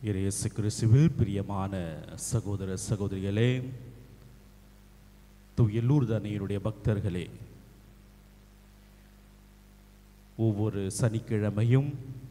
இயேசு கிறிஸ்துவில் பிரியமான சகோதர சகோதரிகளே தூயலூர் தனையருடைய பக்தர்களே ஒவ்வொரு சனிக்கிழமையும்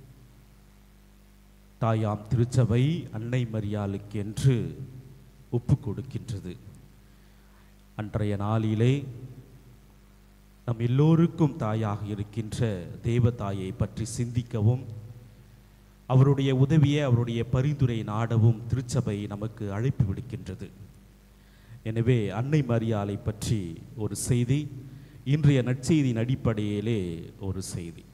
தாயாம் திருச்சபை அன்னை மரியாளுக்கு என்று ஒப்பு கொடுக்கின்றது அன்றைய நாளிலே நம் எல்லோருக்கும் தாயாக இருக்கின்ற தேவதாயை பற்றி சிந்திக்கவும் அவருடைய உதவியை அவருடைய பரிந்துரை நாடவும் திருச்சபை நமக்கு அழைப்பு விடுக்கின்றது எனவே அன்னை மரியாளை பற்றி ஒரு செய்தி இன்றைய நற்செய்தியின் அடிப்படையிலே ஒரு செய்தி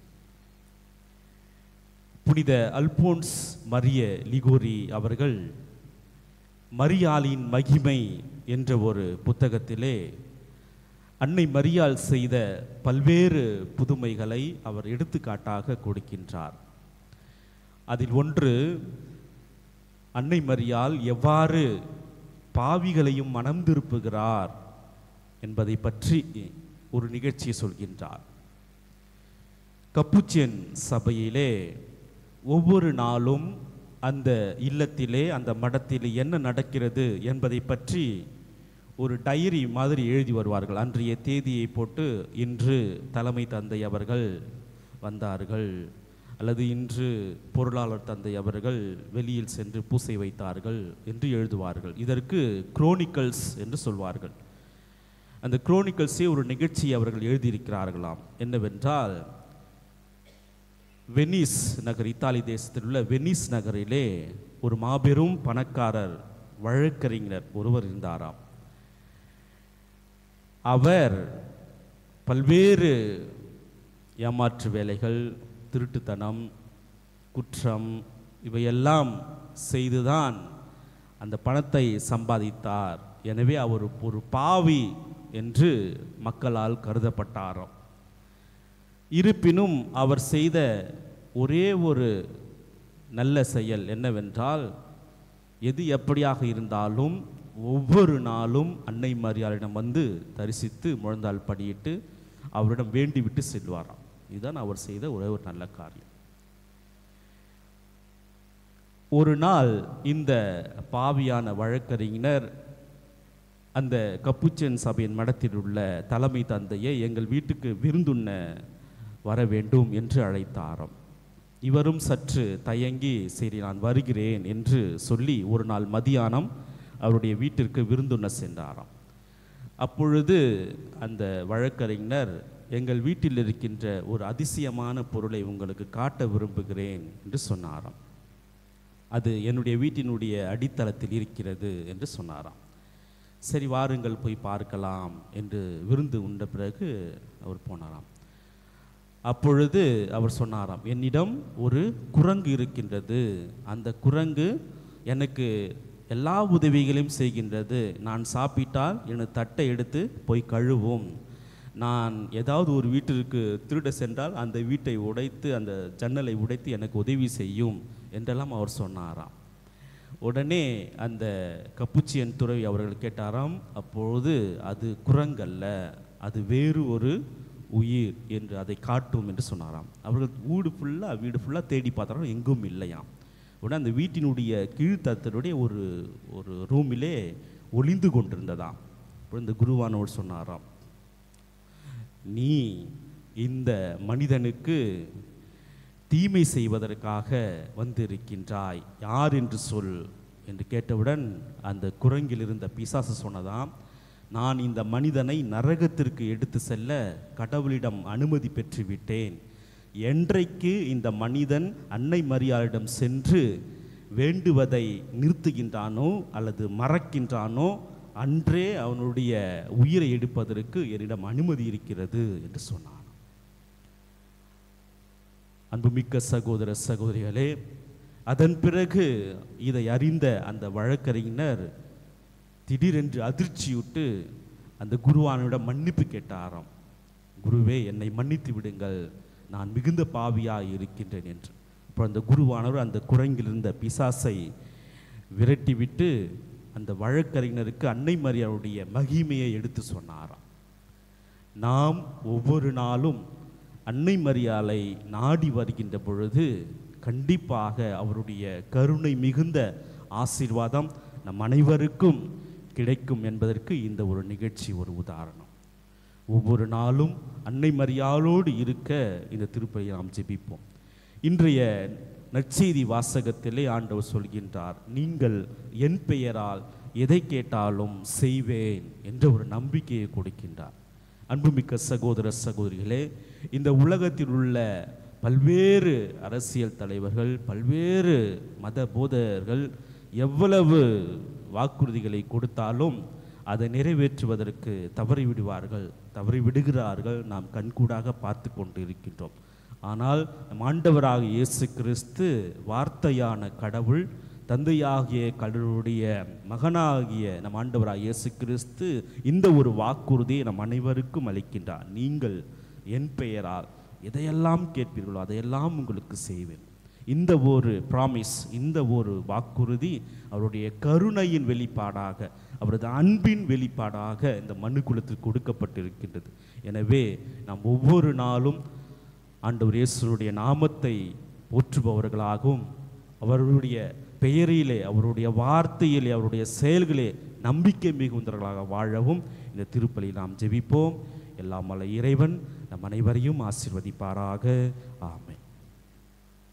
புனித அல்போன்ஸ் மரிய லிகோரி அவர்கள் மரியாளின் மகிமை என்ற ஒரு புத்தகத்திலே அன்னை மரியாள் செய்த பல்வேறு புதுமைகளை அவர் எடுத்துக்காட்டாக கொடுக்கின்றார் அதில் ஒன்று அன்னை மரியாள் எவ்வாறு பாவிகளையும் மனம் திருப்புகிறார் என்பதை பற்றி ஒரு நிகழ்ச்சியை சொல்கின்றார் கப்புச்சியன் சபையிலே ஒவ்வொரு நாளும் அந்த இல்லத்திலே அந்த மடத்திலே என்ன நடக்கிறது என்பதை பற்றி ஒரு டைரி மாதிரி எழுதி வருவார்கள் அன்றைய தேதியை போட்டு இன்று தலைமை தந்தை அவர்கள் வந்தார்கள் அல்லது இன்று பொருளாளர் தந்தை அவர்கள் வெளியில் சென்று பூசை வைத்தார்கள் என்று எழுதுவார்கள் இதற்கு குரோனிக்கல்ஸ் என்று சொல்வார்கள் அந்த குரோனிக்கல்ஸே ஒரு நிகழ்ச்சியை அவர்கள் எழுதியிருக்கிறார்களாம் என்னவென்றால் வெனிஸ் நகர் இத்தாலி தேசத்தில் உள்ள வெனிஸ் நகரிலே ஒரு மாபெரும் பணக்காரர் வழக்கறிஞர் ஒருவர் இருந்தாராம் அவர் பல்வேறு ஏமாற்று வேலைகள் திருட்டுத்தனம் குற்றம் இவையெல்லாம் செய்துதான் அந்த பணத்தை சம்பாதித்தார் எனவே அவர் ஒரு பாவி என்று மக்களால் கருதப்பட்டாராம் இருப்பினும் அவர் செய்த ஒரே ஒரு நல்ல செயல் என்னவென்றால் எது எப்படியாக இருந்தாலும் ஒவ்வொரு நாளும் அன்னை மரியாளிடம் வந்து தரிசித்து முழந்தால் படியிட்டு அவரிடம் வேண்டிவிட்டு செல்வாராம் இதுதான் அவர் செய்த ஒரே ஒரு நல்ல காரியம் ஒரு நாள் இந்த பாவியான வழக்கறிஞர் அந்த கப்புச்சன் சபையின் மடத்தில் உள்ள தலைமை தந்தையை எங்கள் வீட்டுக்கு விருந்துண்ண வர வேண்டும் என்று அழைத்தாராம் இவரும் சற்று தயங்கி சரி நான் வருகிறேன் என்று சொல்லி ஒரு நாள் மதியானம் அவருடைய வீட்டிற்கு விருந்துண்ண சென்றாராம் அப்பொழுது அந்த வழக்கறிஞர் எங்கள் வீட்டில் இருக்கின்ற ஒரு அதிசயமான பொருளை உங்களுக்கு காட்ட விரும்புகிறேன் என்று சொன்னாராம் அது என்னுடைய வீட்டினுடைய அடித்தளத்தில் இருக்கிறது என்று சொன்னாராம் சரி வாருங்கள் போய் பார்க்கலாம் என்று விருந்து உண்ட பிறகு அவர் போனாராம் அப்பொழுது அவர் சொன்னாராம் என்னிடம் ஒரு குரங்கு இருக்கின்றது அந்த குரங்கு எனக்கு எல்லா உதவிகளையும் செய்கின்றது நான் சாப்பிட்டால் எனது தட்டை எடுத்து போய் கழுவும் நான் ஏதாவது ஒரு வீட்டிற்கு திருட சென்றால் அந்த வீட்டை உடைத்து அந்த ஜன்னலை உடைத்து எனக்கு உதவி செய்யும் என்றெல்லாம் அவர் சொன்னாராம் உடனே அந்த கப்புச்சியன் துறவி அவர்கள் கேட்டாராம் அப்பொழுது அது குரங்கல்ல அது வேறு ஒரு உயிர் என்று அதை காட்டும் என்று சொன்னாராம் அவர்கள் வீடு ஃபுல்லாக வீடு ஃபுல்லாக தேடி பார்த்தாலும் எங்கும் இல்லையாம் உடனே அந்த வீட்டினுடைய கீழ்த்தத்தினுடைய ஒரு ஒரு ரூமிலே ஒளிந்து கொண்டிருந்ததாம் இப்போ இந்த குருவானவர் சொன்னாராம் நீ இந்த மனிதனுக்கு தீமை செய்வதற்காக வந்திருக்கின்றாய் யார் என்று சொல் என்று கேட்டவுடன் அந்த குரங்கில் இருந்த பிசாசு சொன்னதாம் நான் இந்த மனிதனை நரகத்திற்கு எடுத்து செல்ல கடவுளிடம் அனுமதி பெற்றுவிட்டேன் என்றைக்கு இந்த மனிதன் அன்னை மரியாளிடம் சென்று வேண்டுவதை நிறுத்துகின்றானோ அல்லது மறக்கின்றானோ அன்றே அவனுடைய உயிரை எடுப்பதற்கு என்னிடம் அனுமதி இருக்கிறது என்று சொன்னான் அன்புமிக்க சகோதர சகோதரிகளே அதன் பிறகு இதை அறிந்த அந்த வழக்கறிஞர் திடீரென்று அதிர்ச்சியுட்டு அந்த குருவானிடம் மன்னிப்பு கேட்டாராம் குருவே என்னை மன்னித்து விடுங்கள் நான் மிகுந்த பாவியாக இருக்கின்றேன் என்று அப்போ அந்த குருவானவர் அந்த குரங்கில் இருந்த பிசாசை விரட்டிவிட்டு அந்த வழக்கறிஞருக்கு அன்னை மரியாளுடைய மகிமையை எடுத்து சொன்னாராம் நாம் ஒவ்வொரு நாளும் அன்னை மரியாளை நாடி வருகின்ற பொழுது கண்டிப்பாக அவருடைய கருணை மிகுந்த ஆசீர்வாதம் நம் அனைவருக்கும் கிடைக்கும் என்பதற்கு இந்த ஒரு நிகழ்ச்சி ஒரு உதாரணம் ஒவ்வொரு நாளும் அன்னை மரியாளோடு இருக்க இந்த திருப்பலியை நாம் ஜெபிப்போம் இன்றைய நற்செய்தி வாசகத்திலே ஆண்டவர் சொல்கின்றார் நீங்கள் என் பெயரால் எதை கேட்டாலும் செய்வேன் என்ற ஒரு நம்பிக்கையை கொடுக்கின்றார் அன்புமிக்க சகோதர சகோதரிகளே இந்த உலகத்தில் உள்ள பல்வேறு அரசியல் தலைவர்கள் பல்வேறு மத போதகர்கள் எவ்வளவு வாக்குறுதிகளை கொடுத்தாலும் அதை நிறைவேற்றுவதற்கு தவறிவிடுவார்கள் தவறிவிடுகிறார்கள் நாம் கண்கூடாக பார்த்து கொண்டு இருக்கின்றோம் ஆனால் நம் ஆண்டவராக இயேசு கிறிஸ்து வார்த்தையான கடவுள் தந்தையாகிய கடவுளுடைய மகனாகிய நம் ஆண்டவராக இயேசு கிறிஸ்து இந்த ஒரு வாக்குறுதியை நம் அனைவருக்கும் அளிக்கின்றார் நீங்கள் என் பெயரால் எதையெல்லாம் கேட்பீர்களோ அதையெல்லாம் உங்களுக்கு செய்வேன் இந்த ஒரு ப்ராமிஸ் இந்த ஒரு வாக்குறுதி அவருடைய கருணையின் வெளிப்பாடாக அவரது அன்பின் வெளிப்பாடாக இந்த மனு குலத்தில் கொடுக்கப்பட்டிருக்கின்றது எனவே நாம் ஒவ்வொரு நாளும் ஆண்டவர் இயேசுடைய நாமத்தை போற்றுபவர்களாகவும் அவருடைய பெயரிலே அவருடைய வார்த்தையிலே அவருடைய செயல்களே நம்பிக்கை மிகுந்தவர்களாக வாழவும் இந்த திருப்பலி நாம் ஜெபிப்போம் எல்லாம் மலை இறைவன் நம் அனைவரையும் ஆசீர்வதிப்பாராக ஆமென்